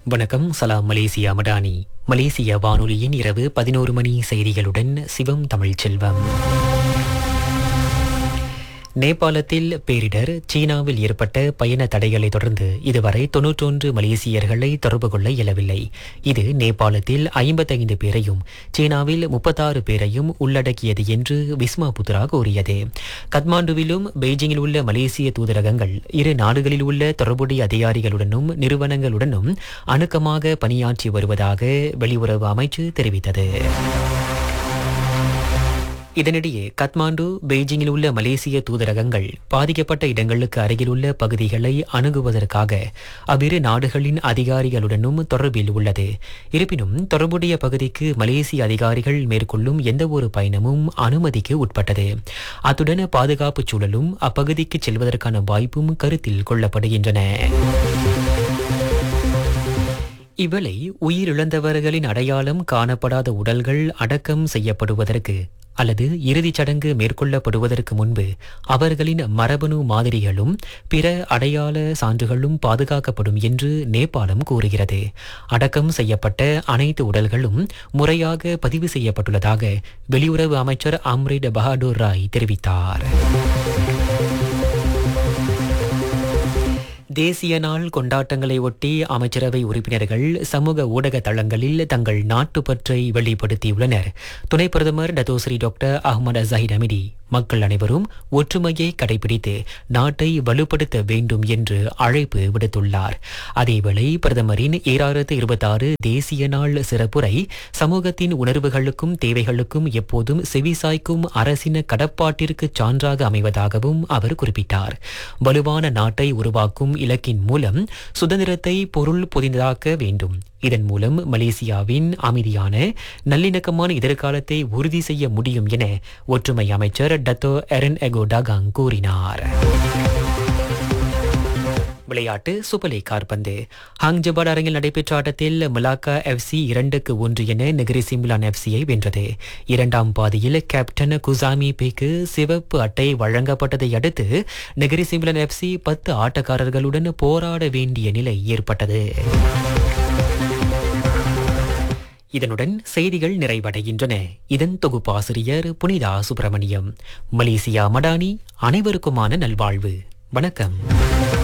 வணக்கம் சலாம் மலேசியா மடானி மலேசிய வானொலியின் இரவு பதினோரு மணி செய்திகளுடன் சிவம் தமிழ் செல்வம் நேபாளத்தில் பேரிடர் சீனாவில் ஏற்பட்ட பயண தடைகளை தொடர்ந்து இதுவரை தொன்னூற்றொன்று மலேசியர்களை தொடர்பு கொள்ள இயலவில்லை இது நேபாளத்தில் ஐம்பத்தைந்து பேரையும் சீனாவில் முப்பத்தாறு பேரையும் உள்ளடக்கியது என்று விஸ்மா புத்ரா கூறியது கத்மாண்டுவிலும் பெய்ஜிங்கில் உள்ள மலேசிய தூதரகங்கள் இரு நாடுகளில் உள்ள தொடர்புடைய அதிகாரிகளுடனும் நிறுவனங்களுடனும் அணுக்கமாக பணியாற்றி வருவதாக வெளியுறவு அமைச்சு தெரிவித்தது இதனிடையே கத்மாண்டு பெய்ஜிங்கில் உள்ள மலேசிய தூதரகங்கள் பாதிக்கப்பட்ட இடங்களுக்கு அருகிலுள்ள பகுதிகளை அணுகுவதற்காக அவ்விரு நாடுகளின் அதிகாரிகளுடனும் தொடர்பில் உள்ளது இருப்பினும் தொடர்புடைய பகுதிக்கு மலேசிய அதிகாரிகள் மேற்கொள்ளும் எந்தவொரு பயணமும் அனுமதிக்கு உட்பட்டது அத்துடன் பாதுகாப்பு சூழலும் அப்பகுதிக்கு செல்வதற்கான வாய்ப்பும் கருத்தில் கொள்ளப்படுகின்றன இவளை உயிரிழந்தவர்களின் அடையாளம் காணப்படாத உடல்கள் அடக்கம் செய்யப்படுவதற்கு அல்லது இறுதிச் சடங்கு மேற்கொள்ளப்படுவதற்கு முன்பு அவர்களின் மரபணு மாதிரிகளும் பிற அடையாள சான்றுகளும் பாதுகாக்கப்படும் என்று நேபாளம் கூறுகிறது அடக்கம் செய்யப்பட்ட அனைத்து உடல்களும் முறையாக பதிவு செய்யப்பட்டுள்ளதாக வெளியுறவு அமைச்சர் அம்ரிட் பஹாடூர் ராய் தெரிவித்தார் தேசிய நாள் கொண்டாட்டங்களை ஒட்டி அமைச்சரவை உறுப்பினர்கள் சமூக ஊடக தளங்களில் தங்கள் நாட்டுப்பற்றை வெளிப்படுத்தியுள்ளனர் துணை பிரதமர் Datuk Seri doctor Ahmad Zahid Hamidi மக்கள் அனைவரும் ஒற்றுமையை கடைபிடித்து நாட்டை வலுப்படுத்த வேண்டும் என்று அழைப்பு விடுத்துள்ளார் அதேவேளை பிரதமரின் ஈராயிரத்து இருபத்தாறு தேசிய நாள் சிறப்புரை சமூகத்தின் உணர்வுகளுக்கும் தேவைகளுக்கும் எப்போதும் செவிசாய்க்கும் அரசின் கடப்பாட்டிற்கு சான்றாக அமைவதாகவும் அவர் குறிப்பிட்டார் வலுவான நாட்டை உருவாக்கும் இலக்கின் மூலம் சுதந்திரத்தை பொருள் பொதிந்ததாக்க வேண்டும் இதன் மூலம் மலேசியாவின் அமைதியான நல்லிணக்கமான எதிர்காலத்தை உறுதி செய்ய முடியும் என ஒற்றுமை அமைச்சர் டத்தோ எரன் எகோ டகாங் கூறினார் விளையாட்டு சூப்பர் லீக் கார்பந்து ஹாங்ஜபாட் அரங்கில் நடைபெற்ற ஆட்டத்தில் மலாக்கா எஃப்சி இரண்டுக்கு ஒன்று என நெகிரி சிம்லான் எஃப்சியை வென்றது இரண்டாம் பாதியில் கேப்டன் குசாமி பேக்கு சிவப்பு அட்டை வழங்கப்பட்டதை அடுத்து நெகிரி சிம்லான் எஃப்சி பத்து ஆட்டக்காரர்களுடன் போராட வேண்டிய நிலை ஏற்பட்டது இதனுடன் செய்திகள் நிறைவடைகின்றன இதன் தொகுப்பாசிரியர் புனிதா சுப்பிரமணியம் மலேசியா மடானி அனைவருக்குமான நல்வாழ்வு வணக்கம்